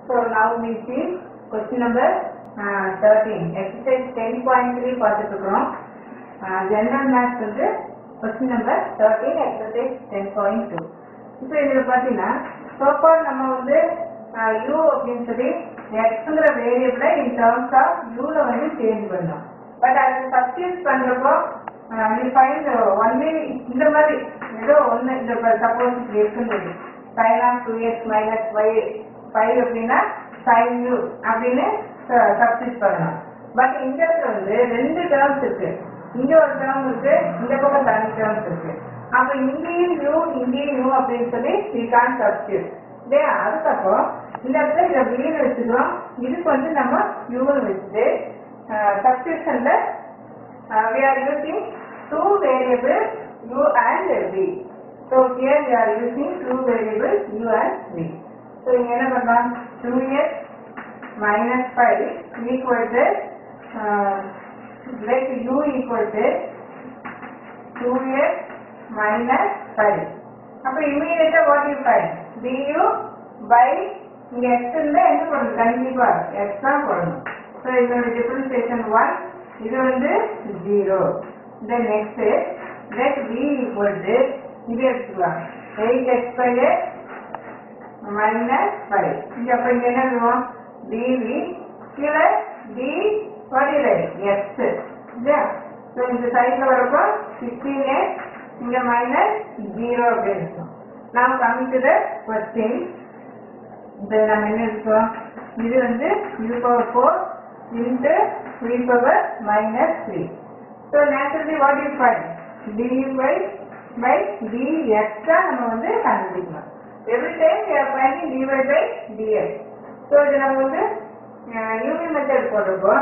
So now we see question number uh, 13. Exercise 10.3 பார்த்துட்டு இருக்கிறோம் general maths வந்து question number thirteen exercise ten point two இப்போ இதில் பார்த்தீங்கன்னா சோப்பால் நம்ம வந்து யூ அப்படின்னு சொல்லி எக்ஸுங்கிற வேரியபிளை இன் டேர்ம்ஸ் ஆஃப் யூவில் வந்து சேஞ்ச் பண்ணோம் பட் அதை சப்ஸ்டியூட் பண்ணுறப்போ வி ஃபைண்ட் ஒன்லி இந்த மாதிரி ஏதோ ஒன்று இந்த சப்போஸ் இப்படி இருக்குன்னு sine of two x minus y five அப்படின்னா சைன் யூ அப்படின்னு சப்ஸ்டியூட் பண்ணணும் பட் இந்த இடத்துல வந்து ரெண்டு டேர்ம்ஸ் இருக்கு இங்க ஒரு டேர்ம் இருக்கு இந்த பக்கம் தனி டேர்ம்ஸ் இருக்கு அப்ப இங்கேயும் யூ இங்கேயும் யூ அப்படின்னு சொல்லி வி கான் சப்ஸ்டியூட் இல்லையா அதுக்கப்புறம் இந்த இடத்துல இதை வீடு வச்சுக்கிறோம் இதுக்கு வந்து நம்ம யூன்னு வச்சுட்டு சப்ஸ்டியூஷன்ல we are using two variables u and v. So here we are using two variables u and v. So இங்க என்ன பண்ணலாம் 2x minus 5 equal to uh, let u equal to 2x minus 5. அப்ப immediate what you find du by இங்க x இருந்தா என்ன பண்ணணும் கண்டிப்பா x தான் போடணும் ஸோ இதோட டிஃபரன்சியேஷன் 1 இது வந்து 0 then next let v equal to இது எடுத்துக்கலாம் 8x by x minus 5 இங்க அப்ப இங்க என்ன எழுதுவோம் dv கீழே d what is it x இல்லையா ஸோ இந்த சைட்ல வரப்போ 16x இங்க மைனஸ் 0 அப்படின்னு இருக்கும் now coming to the question இதை நம்ம என்ன இருக்கோம் இது வந்து u power four into three power minus three so naturally what you find dy by dx தான் நம்ம வந்து கண்டுபிடிக்கணும் every time we are finding dy by dx so இது நம்ம வந்து யூவி மெத்தட் போட்டிருக்கோம்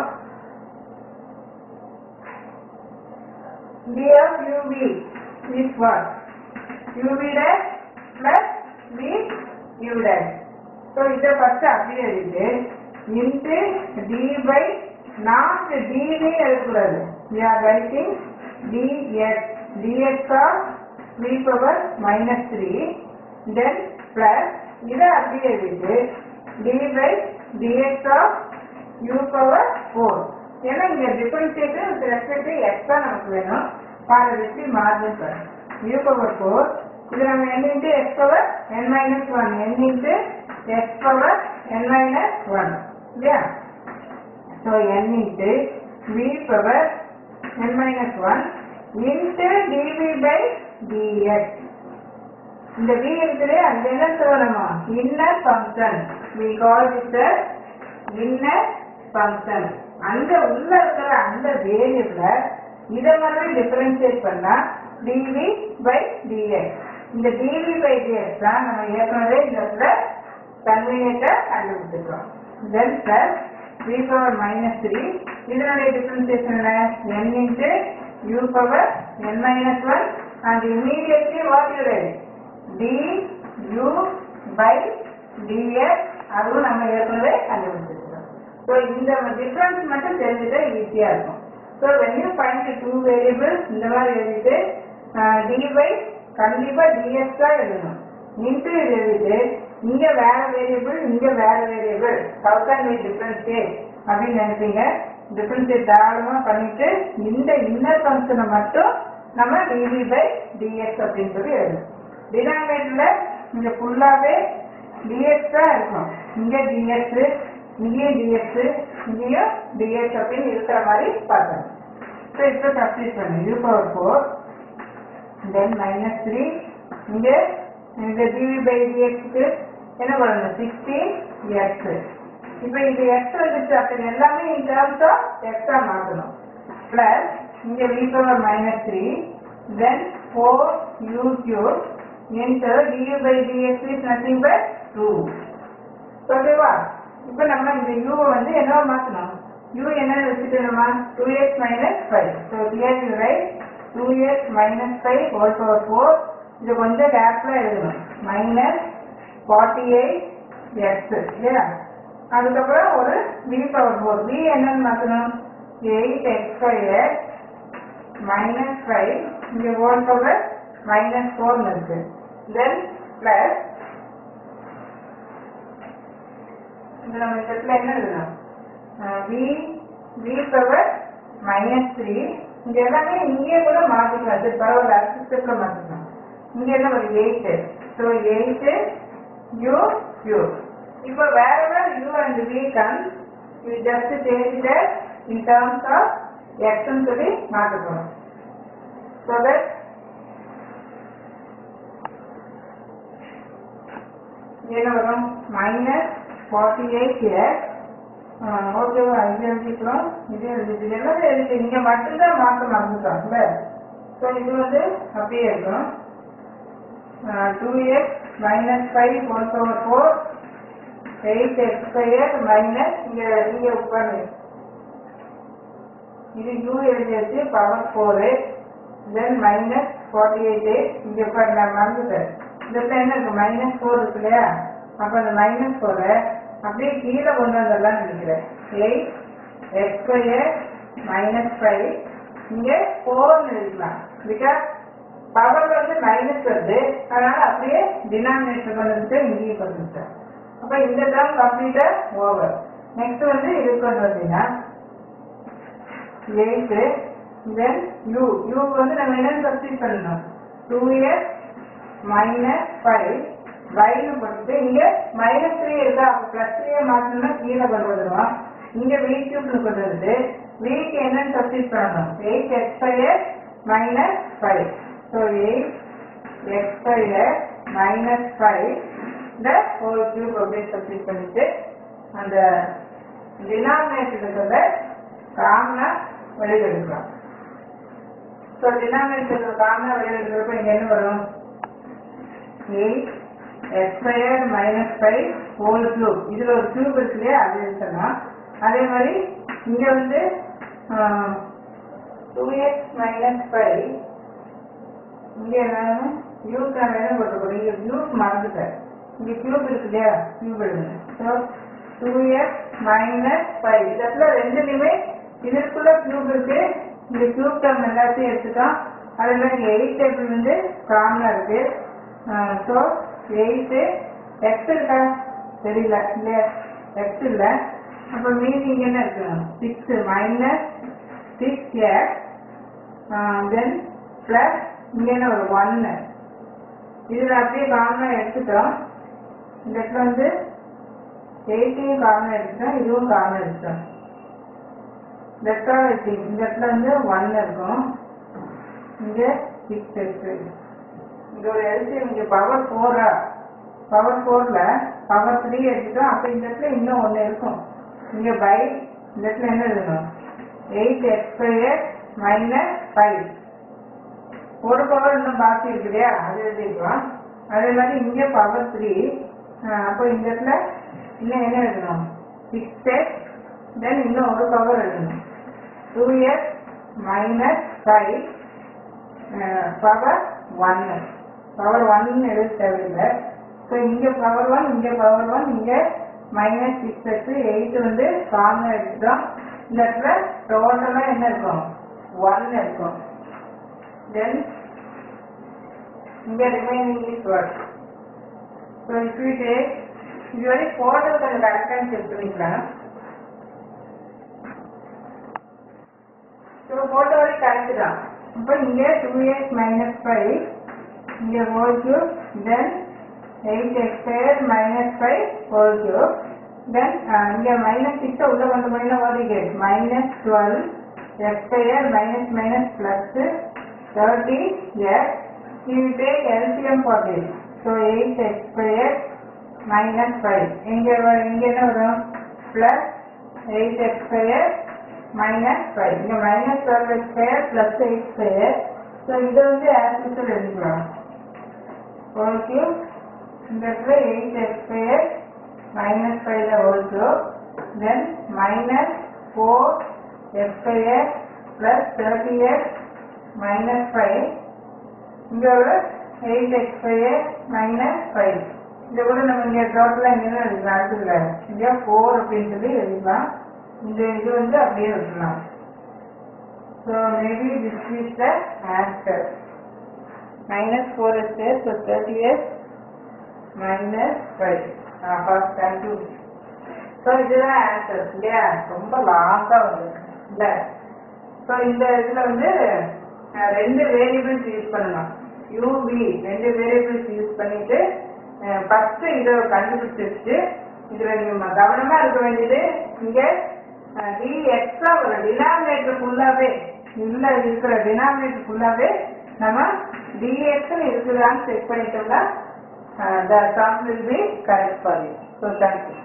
d of uv is what uv dash plus v u dash so இதை first அப்படியே எழுதிட்டு into d by not d v எழுதக்கூடாது we are writing d x d x of three power minus three then plus இதை அப்படியே எழுதிட்டு d by d x of u power four ஏன்னா இங்க differentiation with respect X தான் நமக்கு வேணும் பாரு எப்படி மாறுதுன்னு பாருங்க யூ பவர் ஃபோர் இது நம்ம n into x power n minus one n into x power n minus one இல்லையா so n into v power n minus one into d v by d x இந்த v இருக்குது அது என்ன சொல்லணுமா inner function we call it inner function அந்த உள்ள இருக்கிற அந்த வேரியபிள இதை மாதிரி டிஃபரன்ஷியேட் பண்ணா dv பை dx இந்த dv பை dx தான் நம்ம ஏற்கனவே இந்த இடத்துல கன்வீனியன்ட்டை கண்டுபிடிச்சிருக்கோம் then plus v power minus three இதனுடைய differentiation n into u power n minus one and immediately what you write d u by dx அதுவும் நம்ம ஏற்கனவே கண்டுபிடிச்சிருக்கோம் ஸோ இந்த டிஃபரன்ஸ் மட்டும் தெரிஞ்சுட்டா ஈஸியா இருக்கும் so when you find two variables இந்த மாதிரி எழுதிட்டு dy கண்டிப்பா dx தான் எழுதணும் இன்ட்டு இது எழுதிட்டு இங்க வேற வேரியபிள் இங்க வேற variable how can we differentiate அப்படின்னு நினைப்பீங்க டிஃபரன்ஷியேட் தாராளமா பண்ணிட்டு இந்த இன்னர் ஃபங்க்ஷனை மட்டும் நம்ம dv பை dx அப்படின்னு சொல்லி எழுதணும் டினாமினேட்டர்ல இங்க ஃபுல்லாவே dx தான் இருக்கும் இங்க dx இங்கேயும் dx இங்கேயும் dx அப்படின்னு இருக்கிற மாதிரி பார்க்கணும் ஸோ இப்போ சப்ஸ்டிட் பண்ணு u power four then minus three இங்க இந்த dv பை dxக்கு என்ன பண்ணணும் சிக்ஸ்டீன் எக்ஸ் இப்போ இது எக்ஸ் வந்துச்சு அப்போ இது எல்லாமே இன் டேர்ம்ஸ் ஆஃப் எக்ஸா மாற்றணும் பிளஸ் இங்க v power minus three then four u cube into du by dx is nothing but two ஓகேவா இப்போ நம்ம இந்த u வந்து என்னவா மாற்றணும் u என்ன வச்சுட்டு நம்ம two x minus five so here you write two x minus five whole power four இது கொஞ்சம் கேப்ல எழுதணும் மைனஸ் ஃபார்ட்டி எயிட் எக்ஸ் இல்லையா அதுக்கப்புறம் ஒரு v பவர் ஃபோர் v என்னன்னு மாற்றணும் eight x five x minus five இங்கே ஹோல் பவர் மைனஸ் ஃபோர்னு இருக்கு தென் பிளஸ் இது நம்ம இந்த இடத்துல என்ன எழுதணும் v v power minus three இங்க எல்லாமே இங்கேயே கூட மாத்திக்கலாம் இது பரவாயில்ல அசிஸ்டப்ல மாத்திக்கலாம் இங்க என்ன ஒரு eight so eight u u இப்போ wherever u and v comes you just change that in terms of x ன்னு சொல்லி மாத்த போறோம் so that இங்க என்ன வரும் மைனஸ் ஃபார்ட்டி எயிட் எக்ஸ் ஓகேவா இது எழுதிக்கிறோம் இது எழுதிட்டு எல்லாமே எழுதி இங்க மட்டும்தான் மாற்ற மறந்துட்டோம்ல ஸோ இது வந்து அப்படியே இருக்கும் two x minus five four power four eight x square minus இங்க இங்க உட்காந்து இது யூ எழுதியாச்சு power four then minus forty eight இங்க உட்காந்து நான் மறந்துட்டேன் இந்த இடத்துல என்ன இருக்கு மைனஸ் ஃபோர் இருக்கு இல்லையா அப்போ அந்த மைனஸ் ஃபோரை அப்படியே கீழே கொண்டு வந்துடலாம்னு நினைக்கிறேன் eight x square minus five இங்கே ஃபோர்னு எழுதிக்கலாம் பிகாஸ் பவர் வந்து மைனஸ் வருது அதனால அப்படியே டினாமினேட்டர் வந்துட்டு இங்கேயும் கொண்டு வந்துட்டேன் அப்போ இந்த டேர்ம் கம்ப்ளீட்டா ஓவர் நெக்ஸ்ட் வந்து இது கொண்டு வந்தீங்கன்னா எயிட்டு தென் யூ யூ வந்து நம்ம என்னன்னு சப்ஸ்டிட் பண்ணணும் டூ இயர்ஸ் மைனஸ் ஃபைவ் வைன்னு போட்டுட்டு இங்க மைனஸ் த்ரீ இருக்கா அப்போ பிளஸ் த்ரீயை மாற்றணும்னா கீழே கொண்டு வந்துடுவோம் இங்க வி கியூப்னு கொண்டு வருது விக்கு என்னன்னு சப்ஸ்டிட் பண்ணணும் eight x five minus five so eight x five minus five இந்த ஹோல் கியூப் அப்படியே சப்ஸ்டிட் பண்ணிட்டு அந்த டினாமினேட்டர் இருக்கிறத காமனா வெளியில் எடுக்கலாம் ஸோ டினாமினேட்டர் காமனா வெளியில் எடுக்கிறப்ப இங்க என்ன வரும் eight x square minus five whole cube இதில் ஒரு கியூப் இருக்கு இல்லையா அது எடுத்துடலாம் அதே மாதிரி இங்கே வந்து டூ எக்ஸ் மைனஸ் ஃபைவ் இங்கே என்ன யூக்கான என்ன போட்டுருக்கோம் இங்கே கியூப் மறந்துட்டேன் இங்கே கியூப் இருக்கு இல்லையா கியூப் எழுதுங்க so two x minus five இடத்துல ரெண்டுலையுமே இதற்குள்ள கியூப் இருக்கு இந்த கியூப் டேர்ம் எல்லாத்தையும் எடுத்துட்டோம் அதே மாதிரி எயிட் டேபிள் வந்து காமனாக இருக்கு ஸோ எயிட்டு எக்ஸ் இருக்கா தெரியல இல்லையா எக்ஸ் இல்லை அப்போ மீதி இங்கே என்ன இருக்கணும் six minus six x then plus இங்கே என்ன ஒரு ஒன்று இதில் அப்படியே காமனாக எடுத்துட்டோம் இந்த இடத்துல வந்து எயிட்டையும் காமனாக எடுத்துட்டோம் இதுவும் காமனாக எடுத்துட்டோம் லெஃப்டாக வச்சு இந்த இடத்துல வந்து ஒன் இருக்கும் இங்கே சிக்ஸ் இருக்கு இங்க ஒரு எழுத்து இங்க பவர் ஃபோரா பவர் ஃபோர்ல பவர் த்ரீ எடுத்துட்டோம் அப்ப இந்த இடத்துல இன்னும் ஒண்ணு இருக்கும் இங்க பை இந்த இடத்துல என்ன எழுதணும் eight x square minus five ஒரு பவர் இன்னும் பாக்கி இருக்கு இல்லையா அது எழுதிருக்கோம் அதே மாதிரி இங்க பவர் த்ரீ அப்போ இந்த இடத்துல இன்னும் என்ன எழுதணும் சிக்ஸ் எக்ஸ் தென் இன்னும் ஒரு பவர் எழுதணும் two x minus five power ஒன்னு பவர் ஒன்னு எழுத தேவையில்லை ஸோ இங்கே பவர் ஒன் இங்கே பவர் ஒன் இங்கே மைனஸ் சிக்ஸ் எக்ஸ் எயிட் வந்து காமன் எடுத்துட்டோம் இந்த இடத்துல டோட்டலாக என்ன இருக்கும் ஒன் இருக்கும் தென் இங்கே remaining is work so if you take இது வரை போட்டது கொஞ்சம் கரெக்டாக செக் பண்ணிக்கலாம் ஸோ போட்ட வரை கரெக்டு தான் இப்போ இங்கே டூ எக்ஸ் மைனஸ் ஃபைவ் இங்கே whole cube then eight x square minus five whole cube then இங்கே மைனஸ் சிக்ஸை உள்ள கொண்டு போயினா ஓடிக்கு minus twelve x square minus minus plus thirty x you take LCM for this so eight x square minus five இங்கே இங்கே என்ன வரும் plus eight x square minus five இங்கே minus twelve x square plus eight square so இதை வந்து as usual எழுதிக்கலாம் whole cube இந்த இடத்துல எயிட் எக்ஸ் ஸ்கொயர் மைனஸ் ஃபைவ்ல whole cube then minus four x square plus thirty x minus five இங்கே ஒரு eight x square minus five இதை கூட நம்ம இங்கே டோட்டலாக இங்கே எழுதிக்கலாம் அடுத்ததுல இங்கே ஃபோர் அப்படின்னு சொல்லி எழுதிக்கலாம் இந்த இது வந்து அப்படியே விட்டுலாம் so maybe this is the answer minus 4 is there, so 30 is minus 5. Uh, first, thank you. So இதுதான் ஆன்சர் இல்லையா ரொம்ப லாங்காக வருது இல்லை ஸோ இந்த இதில் வந்து அஹ், ரெண்டு வேரியபிள்ஸ் யூஸ் பண்ணணும் யூவி ரெண்டு வேரியபிள்ஸ் யூஸ் பண்ணிட்டு ஃபர்ஸ்ட் இதை கண்டுபிடிச்சு வச்சு இதில் நீங்கள் கவனமாக இருக்க வேண்டியது இங்கே டி எக்ஸ்ட்ரா வரும் டினாமினேட்டர் ஃபுல்லாகவே உள்ள இருக்கிற டினாமினேட்டர் ஃபுல்லாகவே நம்ம டிஎக்ஸ்னு இருக்குதான்னு செக் பண்ணிட்டோம்னா the sum will be correct for you so thank you